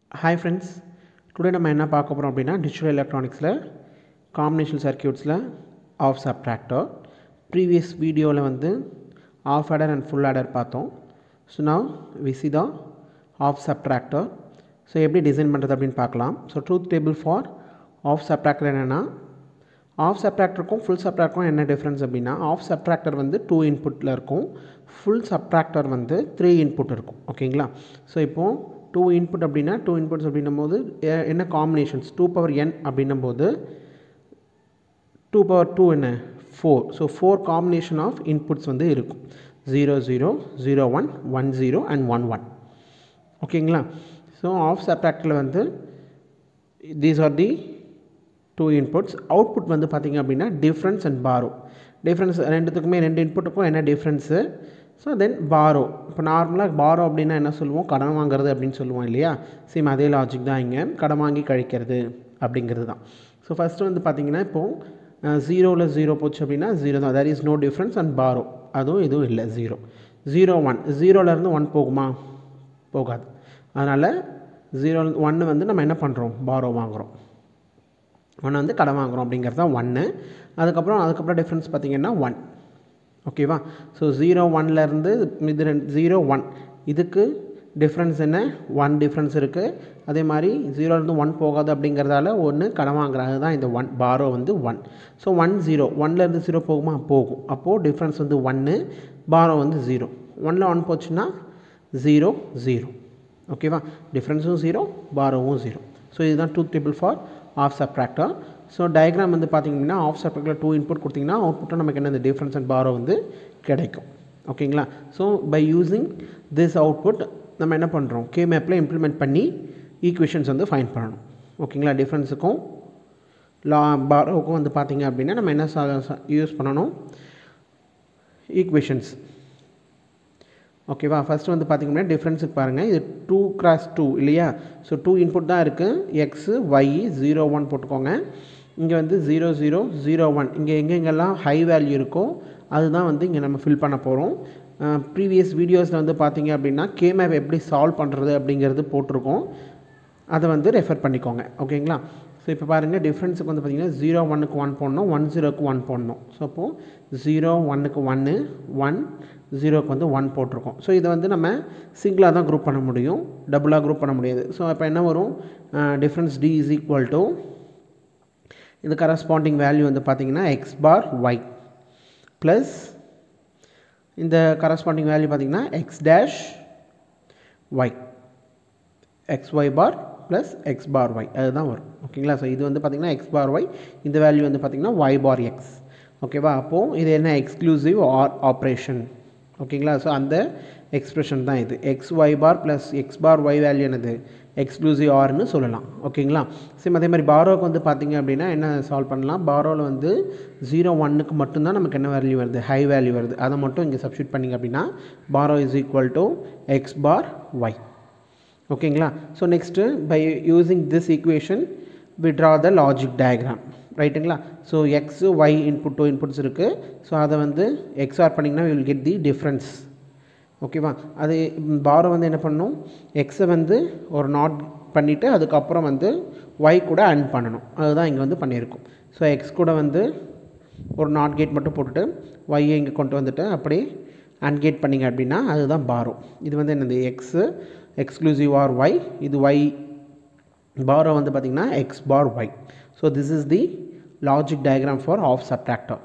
hi friends today நம்ம என்ன பார்க்க போகிறோம் அப்படின்னா டிஜிட்டல் எலக்ட்ரானிக்ஸில் காம்பினேஷன் சர்க்கியூட்ஸில் ஆஃப் சப்ட்ராக்டர் ப்ரீவியஸ் வீடியோவில் வந்து half adder and full adder பார்த்தோம் so now we see the half subtractor so எப்படி டிசைன் பண்ணுறது அப்படின்னு பார்க்கலாம் so truth table for half subtractor என்னென்னா ஆஃப் சப்ட்ராக்டருக்கும் ஃபுல் சப்ட்ராக்டருக்கும் என்ன டிஃப்ரென்ஸ் அப்படின்னா ஆஃப் சப்ட்ராக்டர் வந்து டூ இன்புட்டில் இருக்கும் ஃபுல் சப்ட்ராக்டர் வந்து த்ரீ இன்புட் இருக்கும் ஓகேங்களா ஸோ இப்போது டூ இன்புட் அப்படின்னா டூ இன்புட்ஸ் அப்படின்னும் போது எ- என்ன காம்பினேஷன்ஸ் டூ பவர் என் அப்படின்னும் போது டூ பவர் டூ என்ன four so four combination of inputs வந்து இருக்கும் zero zero zero one one zero and one one ஓகேங்களா ஸோ ஆஃப் சப்ட்ராக்டில் வந்து these are the two inputs output வந்து பார்த்திங்க அப்படின்னா டிஃப்ரென்ஸ் அண்ட் பாரோ டிஃப்ரென்ஸ் ரெண்டுத்துக்குமே ரெண்டு இன்புட்டுக்கும் என்ன டிஃப்ரென்ஸு ஸோ தென் பாரோ இப்போ நார்மலாக பாரோ அப்படின்னா என்ன சொல்லுவோம் கடன் வாங்குறது அப்படின்னு சொல்லுவோம் இல்லையா சேம் அதே லாஜிக் தான் இங்கே கடன் வாங்கி கழிக்கிறது அப்படிங்கிறது தான் ஸோ ஃபஸ்ட்டு வந்து பார்த்திங்கன்னா இப்போது ஜீரோவில் ஜீரோ போச்சு அப்படின்னா ஜீரோ தான் there is no difference and borrow அதுவும் இதுவும் இல்லை ஜீரோ ஜீரோ ஒன் ஜீரோலேருந்து ஒன் போகுமா போகாது அதனால் ஜீரோ ஒன்று வந்து நம்ம என்ன பண்ணுறோம் பாரோ வாங்குகிறோம் ஒன்று வந்து கடன் வாங்குகிறோம் அப்படிங்கிறது தான் ஒன்று அதுக்கப்புறம் அதுக்கப்புறம் டிஃப்ரென்ஸ் பார்த்தீங்கன்னா ஒன் ஓகேவா ஸோ ஜீரோ ஒன்லேருந்து இது ரெண்டு ஜீரோ ஒன் இதுக்கு டிஃப்ரென்ஸ் என்ன ஒன் டிஃப்ரென்ஸ் இருக்குது அதே மாதிரி ஜீரோலேருந்து ஒன் போகாது அப்படிங்கிறதால ஒன்று கடன் வாங்குறாங்க தான் இந்த ஒன் பாரோ வந்து ஒன் ஸோ ஒன் ஜீரோ ஒன்லேருந்து ஜீரோ போகுமா போகும் அப்போது டிஃப்ரென்ஸ் வந்து ஒன்று பாரோ வந்து ஜீரோ ஒனில் ஒன் போச்சுன்னா ஜீரோ ஜீரோ ஓகேவா டிஃப்ரென்ஸும் ஜீரோ பாரோவும் ஜீரோ ஸோ இதுதான் டூ table for half subtractor so diagram வந்து பார்த்தீங்கன்னா ஆஃப் சப்ட்ராக்டில் டூ இன்புட் கொடுத்தீங்கன்னா அவுட்புட்டில் நமக்கு என்ன இந்த டிஃப்ரென்ஸ் அண்ட் பாரோ வந்து கிடைக்கும் ஓகேங்களா so by using this output நம்ம என்ன பண்ணுறோம் கே மேப்பில் இம்ப்ளிமெண்ட் பண்ணி ஈக்குவேஷன்ஸ் வந்து ஃபைன் பண்ணணும் ஓகேங்களா டிஃப்ரென்ஸுக்கும் லா பாரோவுக்கும் வந்து பார்த்தீங்க அப்படின்னா நம்ம என்ன யூஸ் பண்ணணும் ஈக்குவேஷன்ஸ் ஓகேவா ஃபஸ்ட்டு வந்து பார்த்திங்கன்னா டிஃப்ரென்ஸுக்கு பாருங்கள் இது டூ கிராஸ் டூ இல்லையா ஸோ டூ இன்புட் தான் இருக்குது எக்ஸு ஒய் ஜீரோ ஒன் போட்டுக்கோங்க இங்கே வந்து ஜீரோ ஜீரோ ஜீரோ ஒன் இங்கே எங்கெங்கெல்லாம் ஹை வேல்யூ இருக்கோ அதுதான் வந்து இங்கே நம்ம ஃபில் பண்ண போகிறோம் ப்ரீவியஸ் வீடியோஸில் வந்து பார்த்தீங்க அப்படின்னா கேமேப் எப்படி சால்வ் பண்ணுறது அப்படிங்கிறது போட்டிருக்கோம் அதை வந்து ரெஃபர் பண்ணிக்கோங்க ஓகேங்களா ஸோ இப்போ பாருங்கள் டிஃப்ரென்ஸுக்கு வந்து பார்த்தீங்கன்னா ஜீரோ ஒன்னுக்கு ஒன் போடணும் ஒன் ஜீரோக்கு ஒன் போடணும் ஸோ அப்போது ஜீரோ ஒன்னுக்கு ஒன்று ஒன் ஜீரோக்கு வந்து ஒன் போட்டிருக்கோம் ஸோ இதை வந்து நம்ம சிங்கிளாக தான் குரூப் பண்ண முடியும் டபுளாக குரூப் பண்ண முடியாது ஸோ இப்போ என்ன வரும் difference D is equal to இது கரஸ்பாண்டிங் வேல்யூ வந்து பார்த்தீங்கன்னா எக்ஸ் பார் ஒய் ப்ளஸ் இந்த கரஸ்பாண்டிங் வேல்யூ பார்த்தீங்கன்னா X dash Y X Y bar plus X bar Y அதுதான் வரும் ஓகேங்களா ஸோ இது வந்து பார்த்திங்கன்னா எக்ஸ் பார் ஒய் இந்த வேல்யூ வந்து பார்த்திங்கன்னா ஒய் பார் எக்ஸ் ஓகேவா அப்போது இது என்ன எக்ஸ்க்ளூசிவ் ஆர் ஆப்ரேஷன் ஓகேங்களா ஸோ அந்த எக்ஸ்பிரஷன் தான் இது X Y bar plus X bar Y value என்னது எக்ஸ்க்ளூசிவ் ஆர்னு சொல்லலாம் ஓகேங்களா சேம் அதே மாதிரி பாரோவுக்கு வந்து பார்த்தீங்க அப்படின்னா என்ன சால்வ் பண்ணலாம் பாரோவில் வந்து ஜீரோ ஒன்னுக்கு மட்டும்தான் நமக்கு என்ன வேல்யூ வருது ஹை வேல்யூ வருது அதை மட்டும் இங்கே சப்ஸ்டியூட் பண்ணிங்க அப்படின்னா borrow is equal to x bar y ஓகேங்களா so next by using this equation we draw the logic diagram ரைட்டுங்களா so x y input two inputs இருக்குது ஸோ அதை வந்து எக்ஸ்ஆர் பண்ணிங்கன்னா வில் கெட் தி டிஃப்ரென்ஸ் ஓகேவா அது பாரோ வந்து என்ன பண்ணணும் எக்ஸை வந்து ஒரு நாட் பண்ணிவிட்டு அதுக்கப்புறம் வந்து ஒய் கூட அண்ட் பண்ணணும் அதுதான் இங்கே வந்து பண்ணியிருக்கோம் ஸோ எக்ஸ் கூட வந்து ஒரு நாட் கேட் மட்டும் போட்டுட்டு ஒய்யை இங்கே கொண்டு வந்துட்டு அப்படியே அண்ட் கேட் பண்ணிங்க அப்படின்னா அதுதான் பாரோ இது வந்து என்னது எக்ஸு எக்ஸ்க்ளூசிவ் ஆர் ஒய் இது ஒய் பாரோ வந்து பார்த்திங்கன்னா X bar y so this is the logic diagram for half subtractor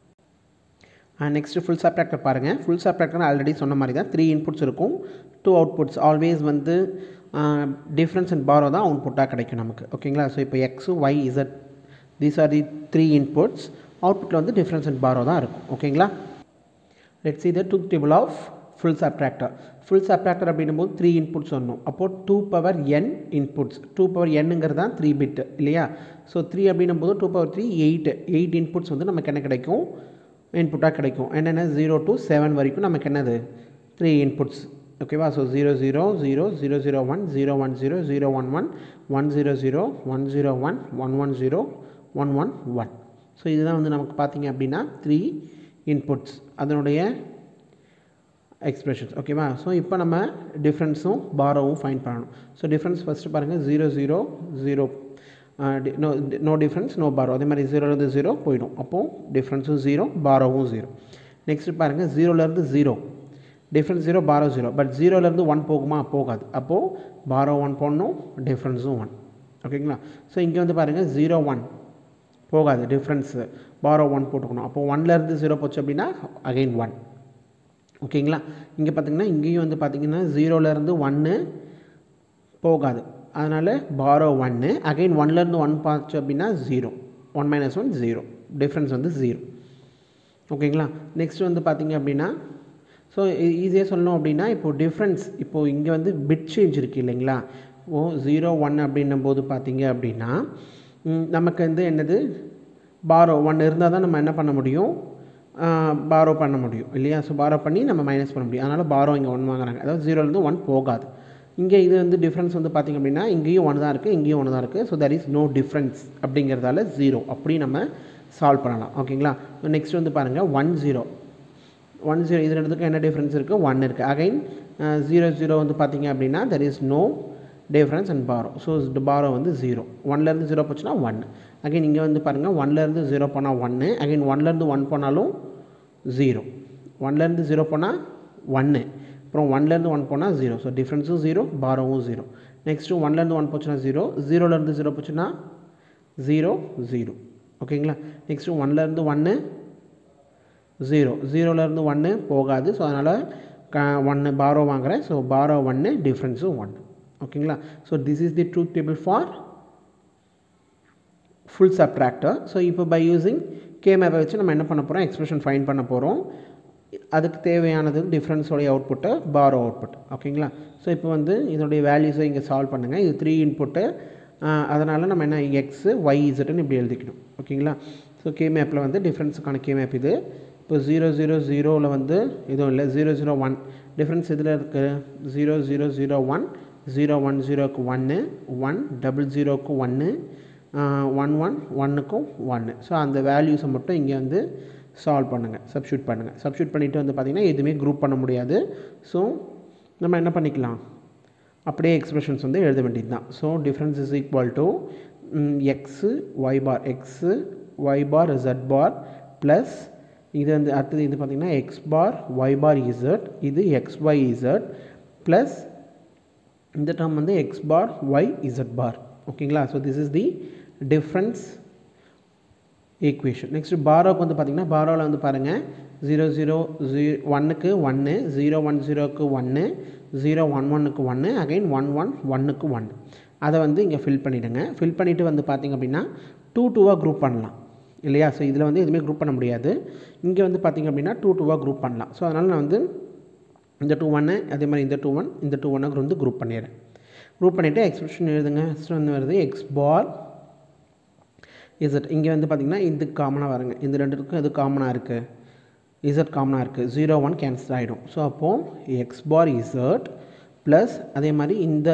and next full subtractor பாருங்கள் ஃபுல் சப்ட்ராக்டர் ஆல்ரெடி சொன்ன மாதிரி தான் த்ரீ இன்புட்ஸ் இருக்கும் டூ அவுட்புட்ஸ் ஆல்வேஸ் வந்து டிஃப்ரென்ஸ் அண்ட் பாரோ தான் அவுட்புட்டாக கிடைக்கும் நமக்கு ஓகேங்களா ஸோ இப்போ x y z these are the three inputs அவுட்புட்டில் வந்து டிஃப்ரென்ஸ் அண்ட் பாரோ தான் இருக்கும் ஓகேங்களா let's see the truth table of full subtractor full subtractor அப்படின்னும் போது த்ரீ இன்புட்ஸ் வரணும் அப்போது two power n inputs two power என்னங்கிறது தான் த்ரீ பிட் இல்லையா ஸோ த்ரீ அப்படின்னும் போது two power three eight eight inputs வந்து நமக்கு என்ன கிடைக்கும் இன்புட்டாக கிடைக்கும் என்னென்ன ஜீரோ டு செவன் வரைக்கும் நமக்கு என்னது த்ரீ இன்புட்ஸ் ஓகேவா so zero zero zero zero zero one zero one zero zero one one one zero zero one zero one one one zero one one one so இதுதான் வந்து நமக்கு பார்த்தீங்க அப்படின்னா three inputs அதனுடைய எக்ஸ்பிரஷன்ஸ் ஓகேவா so இப்போ நம்ம டிஃப்ரென்ஸும் பாரோவும் ஃபைன் பண்ணணும் ஸோ டிஃப்ரென்ஸ் ஃபஸ்ட்டு பாருங்கள் zero zero zero no no difference no borrow அதே மாதிரி ஜீரோலேருந்து ஜீரோ போயிடும் அப்போது டிஃப்ரென்ஸும் ஜீரோ பாரோவும் ஜீரோ நெக்ஸ்ட் பாருங்கள் ஜீரோலேருந்து zero difference zero borrow zero but ஜீரோலேருந்து ஒன் போகுமா போகாது அப்போது பாரோ ஒன் போடணும் டிஃப்ரென்ஸும் ஒன் ஓகேங்களா ஸோ இங்கே வந்து பாருங்கள் ஜீரோ ஒன் போகாது டிஃப்ரென்ஸு பாரோ ஒன் போட்டுக்கணும் அப்போ ஒன்லேருந்து ஜீரோ போச்சு அப்படின்னா அகைன் ஒன் ஓகேங்களா இங்கே பார்த்தீங்கன்னா இங்கேயும் வந்து பார்த்தீங்கன்னா ஜீரோலேருந்து ஒன்று போகாது அதனால் பாரோ ஒன்று அகைன் ஒன்லேருந்து ஒன் பார்த்து அப்படின்னா zero one minus one zero difference வந்து ஜீரோ ஓகேங்களா நெக்ஸ்ட் வந்து பார்த்தீங்க அப்படின்னா ஸோ ஈஸியாக சொல்லணும் அப்படின்னா இப்போது டிஃப்ரென்ஸ் இப்போது இங்கே வந்து பிட் சேஞ்ச் இருக்குது இல்லைங்களா ஓ ஜீரோ ஒன் அப்படின்னும் போது பார்த்தீங்க அப்படின்னா ம், நமக்கு வந்து என்னது பாரோ ஒன் இருந்தால் தான் நம்ம என்ன பண்ண முடியும் பாரோ பண்ண முடியும் இல்லையா ஸோ பாரோ பண்ணி நம்ம மைனஸ் பண்ண முடியும் அதனால் பாரோ இங்கே ஒன் வாங்குறாங்க அதாவது ஜீரோலேருந்து ஒன் போகாது இங்கே இது வந்து டிஃப்ரென்ஸ் வந்து பார்த்திங்க அப்படின்னா இங்கேயும் ஒன்று தான் இருக்குது இங்கேயும் ஒன்று தான் இருக்குது so that is no difference அப்படிங்கிறதால ஜீரோ அப்படி நம்ம சால்வ் பண்ணலாம் ஓகேங்களா நெக்ஸ்ட் வந்து பாருங்கள் ஒன் ஜீரோ ஒன் ஜீரோ இது ரெண்டுத்துக்கும் என்ன டிஃப்ரென்ஸ் இருக்குது ஒன் இருக்குது அகைன் ஜீரோ ஜீரோ வந்து பார்த்தீங்க அப்படின்னா there is no difference and borrow so borrow வந்து ஜீரோ ஒன்லேருந்து ஜீரோ போச்சுன்னா ஒன் அகைன் இங்கே வந்து பாருங்கள் ஒன்லேருந்து ஜீரோ போனால் ஒன்று அகைன் ஒன்லேருந்து ஒன் போனாலும் ஜீரோ ஒன்லேருந்து ஜீரோ போனால் ஒன்று அப்புறம் ஒன்லேருந்து ஒன் போனால் ஜீரோ ஸோ டிஃப்ரென்ஸும் ஜீரோ பாரோவும் ஜீரோ நெக்ஸ்ட்டு ஒன்லேருந்து ஒன் போச்சுன்னா ஜீரோ ஜீரோலேருந்து ஜீரோ போச்சுன்னா ஜீரோ ஜீரோ ஓகேங்களா நெக்ஸ்ட்டு ஒன்லேருந்து ஒன்று ஜீரோ ஜீரோலேருந்து ஒன்று போகாது ஸோ அதனால் க ஒன்று பாரோ வாங்குறேன் ஸோ பாரோ ஒன்று டிஃப்ரென்ஸும் ஒன்று ஓகேங்களா so this is the truth table for full subtractor so இப்போ பை யூஸிங் கே மேப்பை வச்சு நம்ம என்ன பண்ண போகிறோம் எக்ஸ்பிரஷன் ஃபைன் பண்ண போகிறோம் அதுக்கு தேவையானது டிஃப்ரென்ஸோடைய அவுட்புட்டு பாரோ அவுட்புட் ஓகேங்களா ஸோ இப்போ வந்து இதனுடைய வேல்யூஸை இங்கே சால்வ் பண்ணுங்கள் இது த்ரீ இன்புட்டு அதனால் நம்ம என்ன எக்ஸு ஒய் இசட்டுன்னு இப்படி எழுதிக்கணும் ஓகேங்களா ஸோ கே மேப்பில் வந்து டிஃப்ரென்ஸுக்கான கே மேப் இது இப்போ ஜீரோ ஜீரோ ஜீரோவில் வந்து எதுவும் இல்லை ஜீரோ ஜீரோ ஒன் டிஃப்ரென்ஸ் இதில் இருக்குது zero zero zero one zero one ஜீரோக்கு ஒன்று ஒன் டபுள் ஜீரோக்கு ஒன்று ஒன் ஒன் ஒன்னுக்கும் ஒன்று ஸோ அந்த வேல்யூஸை மட்டும் இங்கே வந்து சால்வ் பண்ணுங்கள் சப்ஸ்டியூட் பண்ணுங்கள் சப்ஸ்டியூட் பண்ணிவிட்டு வந்து பார்த்திங்கன்னா எதுவுமே குரூப் பண்ண முடியாது ஸோ நம்ம என்ன பண்ணிக்கலாம் அப்படியே எக்ஸ்பிரஷன்ஸ் வந்து எழுத வேண்டியது தான் so difference is equal to x y bar x y bar z bar plus இது வந்து அடுத்தது இது பார்த்திங்கன்னா X bar y bar z இது எக்ஸ் ஒய் இசட் ப்ளஸ் இந்த டேர்ம் வந்து x bar y z bar ஓகேங்களா so this is the difference equation next பாரோக்கு வந்து பார்த்திங்கன்னா பாரோவில் வந்து பாருங்கள் ஜீரோ ஜீரோ ஜீ ஒன்னுக்கு ஒன்று ஜீரோ ஒன் ஜீரோக்கு ஒன்று ஜீரோ ஒன் ஒன்னுக்கு ஒன்று அகைன் ஒன் ஒன் ஒன்னுக்கு ஒன்று அதை வந்து இங்கே ஃபில் பண்ணிவிடுங்க ஃபில் பண்ணிவிட்டு வந்து பார்த்திங்க அப்படின்னா டூ டூவாக குரூப் பண்ணலாம் இல்லையா ஸோ இதில் வந்து எதுவுமே குரூப் பண்ண முடியாது இங்கே வந்து பார்த்திங்க அப்படின்னா டூ டூவாக குரூப் பண்ணலாம் ஸோ அதனால் நான் வந்து இந்த டூ ஒன்று அதே மாதிரி இந்த டூ ஒன் இந்த டூ ஒன்னுக்கு வந்து குரூப் பண்ணிடுறேன் குரூப் பண்ணிவிட்டு எக்ஸ்பிரஷன் எழுதுங்க நெக்ஸ்ட் வந்து வருது எக்ஸ் பார் இசட் இங்கே வந்து பார்த்திங்கன்னா இது காமனாக வருங்க இந்த ரெண்டுக்கும் இது காமனாக இருக்குது இசட் காமனாக இருக்குது ஜீரோ ஒன் கேன்சல் ஆகிடும் ஸோ அப்போது எக்ஸ் பார் இசட் ப்ளஸ் அதே மாதிரி இந்த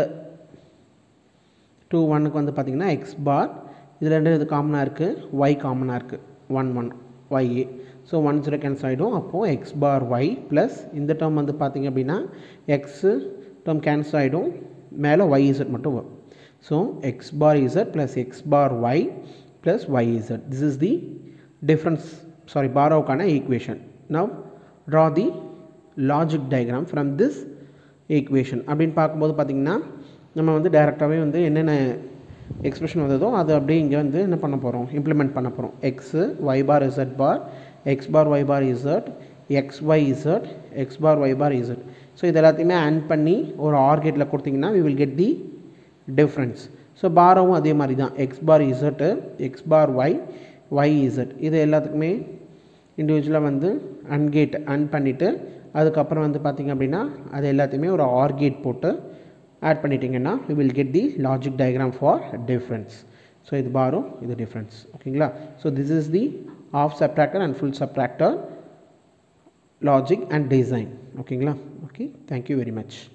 டூ ஒன்னுக்கு வந்து பார்த்திங்கன்னா எக்ஸ் பார் இது ரெண்டு இது காமனாக இருக்குது ஒய் காமனாக இருக்குது one one y so one zero cancel ஆகிடும் அப்போது எக்ஸ் பார் ஒய் ப்ளஸ் இந்த டேர்ம் வந்து பார்த்திங்க அப்படின்னா எக்ஸு டேர்ம் கேன்சல் ஆகிடும் மேலே ஒய் இசட் மட்டும் வரும் so x bar z plus X bar Y plus y z this is the difference sorry பாரோவுக்கான equation now draw the logic diagram from this equation அப்படின்னு பார்க்கும்போது பார்த்திங்கன்னா நம்ம வந்து டைரெக்டாகவே வந்து என்னென்ன எக்ஸ்பிரஷன் வந்ததோ அது அப்படியே இங்கே வந்து என்ன பண்ண போகிறோம் இம்ப்ளிமெண்ட் பண்ண போகிறோம் x y bar z bar x bar y bar z x y z x bar y bar z so இது எல்லாத்தையுமே ஆட் பண்ணி ஒரு ஆர்கேட்டில் கொடுத்தீங்கன்னா we will get the difference so பாரோவும் அதே மாதிரி தான் x bar z x bar y y z இது எல்லாத்துக்குமே இண்டிவிஜுவலாக வந்து அன்கேட் அன் பண்ணிவிட்டு அதுக்கப்புறம் வந்து பார்த்திங்க அப்படின்னா அது எல்லாத்தையுமே ஒரு ஆர்கேட் போட்டு ஆட் பண்ணிட்டீங்கன்னா we will get the logic diagram for difference so இது பாரும் இது டிஃப்ரென்ஸ் ஓகேங்களா so this is the half subtractor and full subtractor logic and design ஓகேங்களா ஓகே தேங்க்யூ வெரி மச்